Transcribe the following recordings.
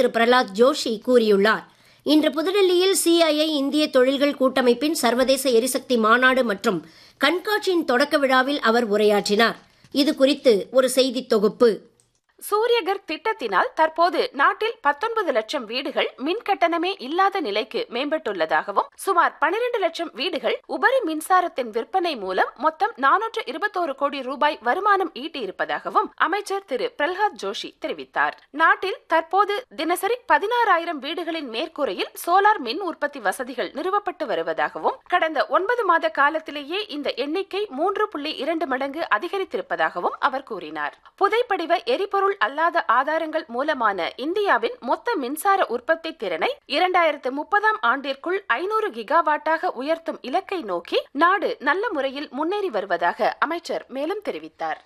திரு பிரலாத் ஜோஷி கூறியுள்ளார் இன்று புதுடெல்லியில் சிஐஐ இந்திய தொழில்கள் கூட்டமைப்பின் சர்வதேச எரிசக்தி மாநாடு மற்றும் கண்காட்சியின் தொடக்க விழாவில் அவர் உரையாற்றினார் இது குறித்து ஒரு செய்தித் தொகுப்பு சூரியகர் திட்டத்தினால் தற்போது நாட்டில் பத்தொன்பது லட்சம் வீடுகள் மின் கட்டணமே இல்லாத நிலைக்கு மேம்பட்டுள்ளதாகவும் சுமார் பனிரெண்டு லட்சம் வீடுகள் உபரி மின்சாரத்தின் விற்பனை மூலம் மொத்தம் நானூற்று இருபத்தோரு கோடி ரூபாய் வருமானம் ஈட்டியிருப்பதாகவும் அமைச்சர் திரு பிரல்ஹாத் ஜோஷி தெரிவித்தார் நாட்டில் தற்போது தினசரி பதினாறாயிரம் வீடுகளின் மேற்கூரையில் சோலார் மின் உற்பத்தி வசதிகள் நிறுவப்பட்டு வருவதாகவும் கடந்த ஒன்பது மாத காலத்திலேயே இந்த எண்ணிக்கை மூன்று புள்ளி இரண்டு மடங்கு அதிகரித்திருப்பதாகவும் அவர் கூறினார் புதைப்படிவ எரிபொருள் அல்லாத ஆதாரங்கள் மூலமான இந்தியாவின் மொத்த மின்சார உற்பத்தி திறனை இரண்டாயிரத்து முப்பதாம் ஆண்டிற்குள் ஐநூறு கிகாவாட்டாக உயர்த்தும் இலக்கை நோக்கி நாடு நல்ல முறையில் முன்னேறி வருவதாக அமைச்சர் மேலும் தெரிவித்தார்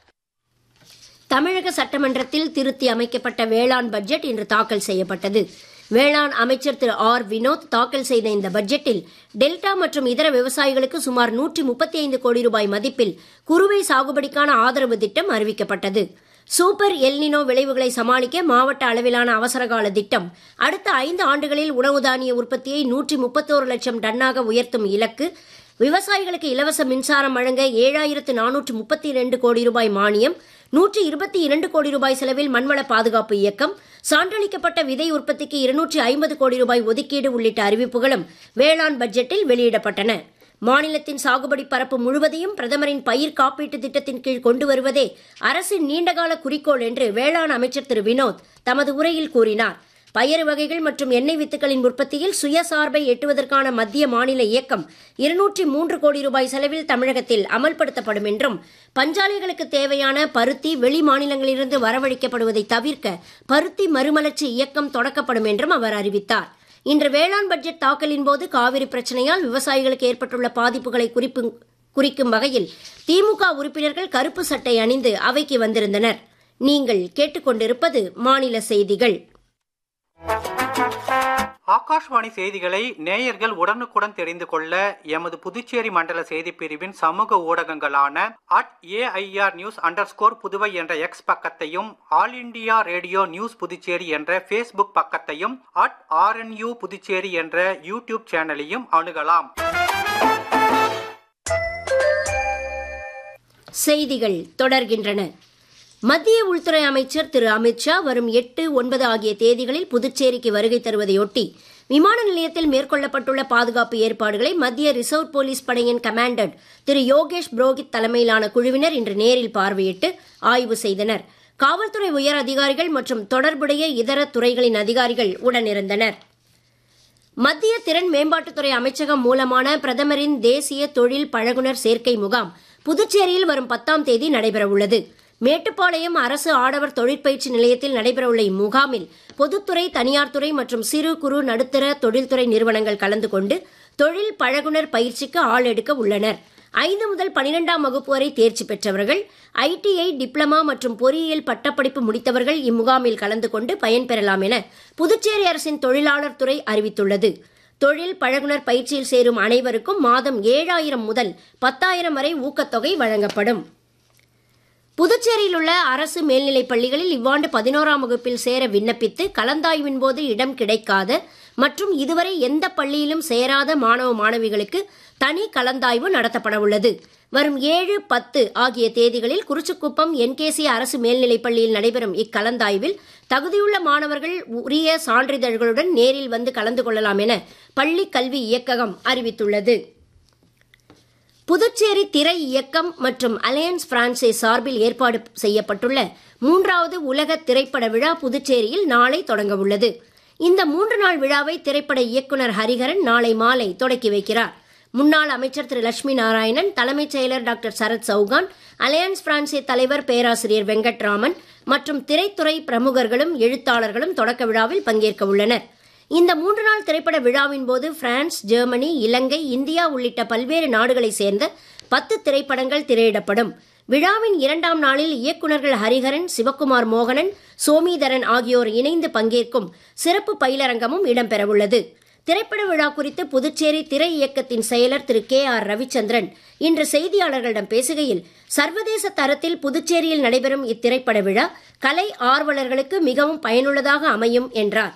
தமிழக சட்டமன்றத்தில் திருத்தி அமைக்கப்பட்ட வேளாண் பட்ஜெட் இன்று தாக்கல் செய்யப்பட்டது வேளாண் அமைச்சர் திரு ஆர் வினோத் தாக்கல் செய்த இந்த பட்ஜெட்டில் டெல்டா மற்றும் இதர விவசாயிகளுக்கு சுமார் நூற்றி முப்பத்தி ஐந்து கோடி ரூபாய் மதிப்பில் குறுவை சாகுபடிக்கான ஆதரவு திட்டம் அறிவிக்கப்பட்டது சூப்பர் எல்னினோ விளைவுகளை சமாளிக்க மாவட்ட அளவிலான அவசரகால திட்டம் அடுத்த ஐந்து ஆண்டுகளில் உணவு தானிய உற்பத்தியை நூற்றி முப்பத்தோரு லட்சம் டன்னாக உயர்த்தும் இலக்கு விவசாயிகளுக்கு இலவச மின்சாரம் வழங்க ஏழாயிரத்து நானூற்று முப்பத்தி இரண்டு கோடி ரூபாய் மானியம் நூற்றி இருபத்தி இரண்டு கோடி ரூபாய் செலவில் மண்வள பாதுகாப்பு இயக்கம் சான்றளிக்கப்பட்ட விதை உற்பத்திக்கு இருநூற்றி ஐம்பது கோடி ரூபாய் ஒதுக்கீடு உள்ளிட்ட அறிவிப்புகளும் வேளாண் பட்ஜெட்டில் வெளியிடப்பட்டன மாநிலத்தின் சாகுபடி பரப்பு முழுவதையும் பிரதமரின் பயிர் காப்பீட்டு திட்டத்தின் கீழ் கொண்டு வருவதே அரசின் நீண்டகால குறிக்கோள் என்று வேளாண் அமைச்சர் திரு வினோத் தமது உரையில் கூறினார் பயறு வகைகள் மற்றும் எண்ணெய் வித்துக்களின் உற்பத்தியில் சுயசார்பை எட்டுவதற்கான மத்திய மாநில இயக்கம் இருநூற்றி மூன்று கோடி ரூபாய் செலவில் தமிழகத்தில் அமல்படுத்தப்படும் என்றும் பஞ்சாலைகளுக்கு தேவையான பருத்தி வெளி மாநிலங்களிலிருந்து வரவழைக்கப்படுவதை தவிர்க்க பருத்தி மறுமலர்ச்சி இயக்கம் தொடக்கப்படும் என்றும் அவர் அறிவித்தார் இன்று வேளாண் பட்ஜெட் தாக்கலின் போது காவிரி பிரச்சனையால் விவசாயிகளுக்கு ஏற்பட்டுள்ள பாதிப்புகளை குறிப்பு குறிக்கும் வகையில் திமுக உறுப்பினர்கள் கருப்பு சட்டை அணிந்து அவைக்கு வந்திருந்தனர் நீங்கள் கேட்டுக்கொண்டிருப்பது மாநில செய்திகள் ஆகாஷ்வாணி செய்திகளை நேயர்கள் உடனுக்குடன் தெரிந்து கொள்ள எமது புதுச்சேரி மண்டல செய்தி பிரிவின் சமூக ஊடகங்களான at AIR news under Puduvai என்ற எக்ஸ் பக்கத்தையும் all India radio news Puducherry என்ற ஃபேஸ்புக் பக்கத்தையும் அட் ஆர்என்யூ புதுச்சேரி என்ற யூடியூப் சேனலையும் அணுகலாம் செய்திகள் தொடர்கின்றன மத்திய உள்துறை அமைச்சர் திரு அமித்ஷா வரும் எட்டு ஒன்பது ஆகிய தேதிகளில் புதுச்சேரிக்கு வருகை தருவதையொட்டி விமான நிலையத்தில் மேற்கொள்ளப்பட்டுள்ள பாதுகாப்பு ஏற்பாடுகளை மத்திய ரிசர்வ் போலீஸ் படையின் கமாண்டன்ட் திரு யோகேஷ் புரோகித் தலைமையிலான குழுவினர் இன்று நேரில் பார்வையிட்டு ஆய்வு செய்தனர் காவல்துறை உயர் அதிகாரிகள் மற்றும் தொடர்புடைய இதர துறைகளின் அதிகாரிகள் உடனிருந்தனர் மத்திய திறன் மேம்பாட்டுத்துறை அமைச்சகம் மூலமான பிரதமரின் தேசிய தொழில் பழகுனர் சேர்க்கை முகாம் புதுச்சேரியில் வரும் பத்தாம் தேதி நடைபெறவுள்ளது மேட்டுப்பாளையம் அரசு ஆடவர் தொழிற்பயிற்சி நிலையத்தில் நடைபெறவுள்ள இம்முகாமில் பொதுத்துறை தனியார் துறை மற்றும் சிறு குறு நடுத்தர தொழில்துறை நிறுவனங்கள் கலந்து கொண்டு தொழில் பழகுனர் பயிற்சிக்கு ஆள் எடுக்க உள்ளனர் ஐந்து முதல் பனிரெண்டாம் வகுப்பு வரை தேர்ச்சி பெற்றவர்கள் ஐடிஐ டிப்ளமா மற்றும் பொறியியல் பட்டப்படிப்பு முடித்தவர்கள் இம்முகாமில் கலந்து கொண்டு பயன்பெறலாம் என புதுச்சேரி அரசின் தொழிலாளர் துறை அறிவித்துள்ளது தொழில் பழகுனர் பயிற்சியில் சேரும் அனைவருக்கும் மாதம் ஏழாயிரம் முதல் பத்தாயிரம் வரை ஊக்கத்தொகை வழங்கப்படும் புதுச்சேரியில் உள்ள அரசு மேல்நிலைப் பள்ளிகளில் இவ்வாண்டு பதினோராம் வகுப்பில் சேர விண்ணப்பித்து கலந்தாய்வின் போது இடம் கிடைக்காத மற்றும் இதுவரை எந்த பள்ளியிலும் சேராத மாணவ மாணவிகளுக்கு தனி கலந்தாய்வு நடத்தப்பட உள்ளது வரும் ஏழு பத்து ஆகிய தேதிகளில் குறிச்சிக்குப்பம் என்கேசி அரசு மேல்நிலைப் பள்ளியில் நடைபெறும் இக்கலந்தாய்வில் தகுதியுள்ள மாணவர்கள் உரிய சான்றிதழ்களுடன் நேரில் வந்து கலந்து கொள்ளலாம் என பள்ளி கல்வி இயக்ககம் அறிவித்துள்ளது புதுச்சேரி திரை இயக்கம் மற்றும் அலையன்ஸ் பிரான்சே சார்பில் ஏற்பாடு செய்யப்பட்டுள்ள மூன்றாவது உலக திரைப்பட விழா புதுச்சேரியில் நாளை தொடங்க உள்ளது இந்த மூன்று நாள் விழாவை திரைப்பட இயக்குனர் ஹரிஹரன் நாளை மாலை தொடக்கி வைக்கிறார் முன்னாள் அமைச்சர் திரு லட்சுமி நாராயணன் தலைமைச் செயலர் doctor Sarath Chauhan alliance Francaise தலைவர் பேராசிரியர் வெங்கட்ராமன் மற்றும் திரைத்துறை பிரமுகர்களும் எழுத்தாளர்களும் தொடக்க விழாவில் பங்கேற்க உள்ளனர் இந்த மூன்று நாள் திரைப்பட விழாவின் போது பிரான்ஸ் ஜெர்மனி இலங்கை இந்தியா உள்ளிட்ட பல்வேறு நாடுகளைச் சேர்ந்த பத்து திரைப்படங்கள் திரையிடப்படும் விழாவின் இரண்டாம் நாளில் இயக்குநர்கள் ஹரிஹரன் சிவக்குமார் மோகனன் சோமீதரன் ஆகியோர் இணைந்து பங்கேற்கும் சிறப்பு பயிலரங்கமும் இடம்பெறவுள்ளது திரைப்பட விழா குறித்து புதுச்சேரி திரை இயக்கத்தின் செயலர் திரு கே ஆர் ரவிச்சந்திரன் இன்று செய்தியாளர்களிடம் பேசுகையில் சர்வதேச தரத்தில் புதுச்சேரியில் நடைபெறும் இத்திரைப்பட விழா கலை ஆர்வலர்களுக்கு மிகவும் பயனுள்ளதாக அமையும் என்றார்